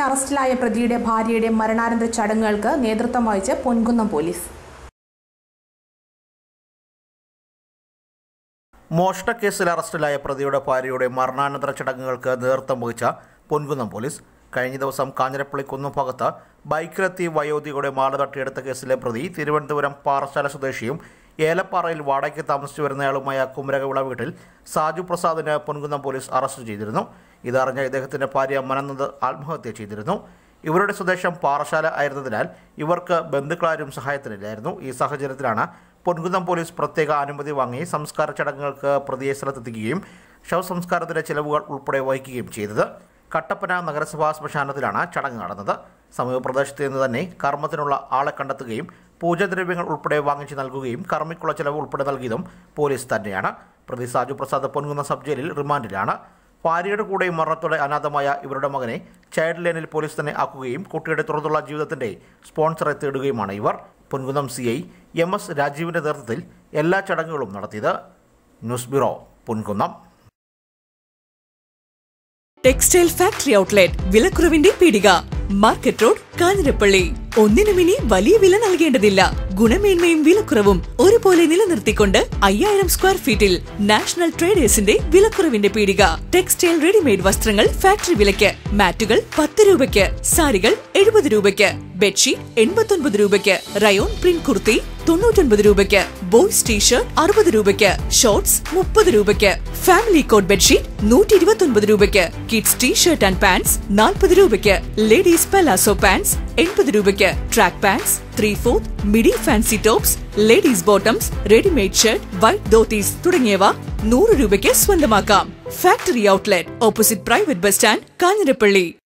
അറസ്റ്റിലായ പ്രതിയുടെ ഭാര്യയുടെ മരണാനന്തര ചടങ്ങുകൾക്ക് നേതൃത്വം വഹിച്ച് പൊൻകുന്നം പോലീസ് മോഷണക്കേസിൽ അറസ്റ്റിലായ പ്രതിയുടെ ഭാര്യയുടെ മരണാനന്തര ചടങ്ങുകൾക്ക് നേതൃത്വം വഹിച്ച പൊൻകുന്നം പോലീസ് കഴിഞ്ഞ ദിവസം കാഞ്ഞിരപ്പള്ളി കുന്നം ഭാഗത്ത് ബൈക്കിലെത്തി വയോധികയുടെ മാല തട്ടിയെടുത്ത കേസിലെ പ്രതി തിരുവനന്തപുരം പാറശാല സ്വദേശിയും ഏലപ്പാറയിൽ വാടകയ്ക്ക് താമസിച്ചു വരുന്നയാളുമായ കുമരകവിള വീട്ടിൽ സാജു പ്രസാദിന് പൊൻകുന്നം പോലീസ് അറസ്റ്റ് ചെയ്തിരുന്നു ഇതറിഞ്ഞ ഇദ്ദേഹത്തിന്റെ ഭാര്യ മനനന്ദ് ആത്മഹത്യ ചെയ്തിരുന്നു ഇവരുടെ സ്വദേശം പാറശാല ആയിരുന്നതിനാൽ ഇവർക്ക് ബന്ധുക്കളാരും സഹായത്തിനില്ലായിരുന്നു ഈ സാഹചര്യത്തിലാണ് പൊൻകുന്നം പോലീസ് പ്രത്യേക അനുമതി വാങ്ങി സംസ്കാര ചടങ്ങുകൾക്ക് പ്രതിയെ സ്ഥലത്തെത്തിക്കുകയും ശവസംസ്കാരത്തിന്റെ ചിലവുകൾ ഉൾപ്പെടെ വഹിക്കുകയും ചെയ്തത് കട്ടപ്പന നഗരസഭാ ശ്മശാനത്തിലാണ് ചടങ്ങ് നടന്നത് സമീപ പ്രദേശത്ത് നിന്ന് തന്നെ കർമ്മത്തിനുള്ള ആളെ കണ്ടെത്തുകയും പൂജദ്രവ്യങ്ങൾ ഉൾപ്പെടെ വാങ്ങിച്ചു നൽകുകയും കർമ്മിക്കുള്ള ചിലവ് ഉൾപ്പെടെ നൽകിയതും പോലീസ് തന്നെയാണ് പ്രതി സാജു പ്രസാദ് പൊൻകുന്ന സബ് ജയിലിൽ റിമാൻഡിലാണ് ഭാര്യയുടെ കൂടെ മരണത്തോടെ അനാഥമായ ഇവരുടെ മകനെ ചൈൽഡ് ലൈനിൽ പോലീസ് തന്നെ ആക്കുകയും കുട്ടിയുടെ തുറന്നുള്ള ജീവിതത്തിന്റെ സ്പോൺസറെ തേടുകയുമാണ് ഇവർ Ponkunnam C I M S രാജീവിന്റെ നേതൃത്വത്തിൽ എല്ലാ ചടങ്ങുകളും നടത്തിയത് news bureau Ponkunnam textile factory outlet വിലക്കുറവിന്റെ പീടിക മാർക്കറ്റ് റോഡ് കാഞ്ഞിരപ്പള്ളി ഒന്നിനും ഇനി വലിയ വില നൽകേണ്ടതില്ല ഗുണമേന്മയും വിലക്കുറവും ഒരുപോലെ നിലനിർത്തിക്കൊണ്ട് അയ്യായിരം സ്ക്വയർ ഫീറ്റിൽ നാഷണൽ ട്രേഡേഴ്സിന്റെ വിലക്കുറവിന്റെ പീടിക ടെക്സ്റ്റൈൽ റെഡിമെയ്ഡ് വസ്ത്രങ്ങൾ ഫാക്ടറി വിലയ്ക്ക് മാറ്റുകൾ പത്ത് രൂപയ്ക്ക് സാരികൾ എഴുപത് രൂപയ്ക്ക് ബെഡ്ഷീറ്റ് എൺപത്തൊൻപത് രൂപയ്ക്ക് റയോൺ പ്രിന്റ് കുർത്തി തൊണ്ണൂറ്റൊൻപത് രൂപയ്ക്ക് ബോയ്സ് ടീഷർട്ട് അറുപത് രൂപയ്ക്ക് ഷോർട്സ് മുപ്പത് രൂപയ്ക്ക് ഫാമിലി കോട്ട് ബെഡ്ഷീറ്റ് നൂറ്റി ഇരുപത്തൊൻപത് രൂപയ്ക്ക് കിഡ്സ് ടീഷർട്ട് ആൻഡ് പാൻസ് നാൽപ്പത് രൂപയ്ക്ക് ലേഡീസ് പലാസോ പാൻസ് എൺപത് രൂപയ്ക്ക് track pants three fourth midi fancy tops ladies bottoms readymade shirt white dhotis തുടങ്ങിയവ നൂറ് രൂപയ്ക്ക് സ്വന്തമാക്കാം factory outlet opposite private bus stand Kanjirappally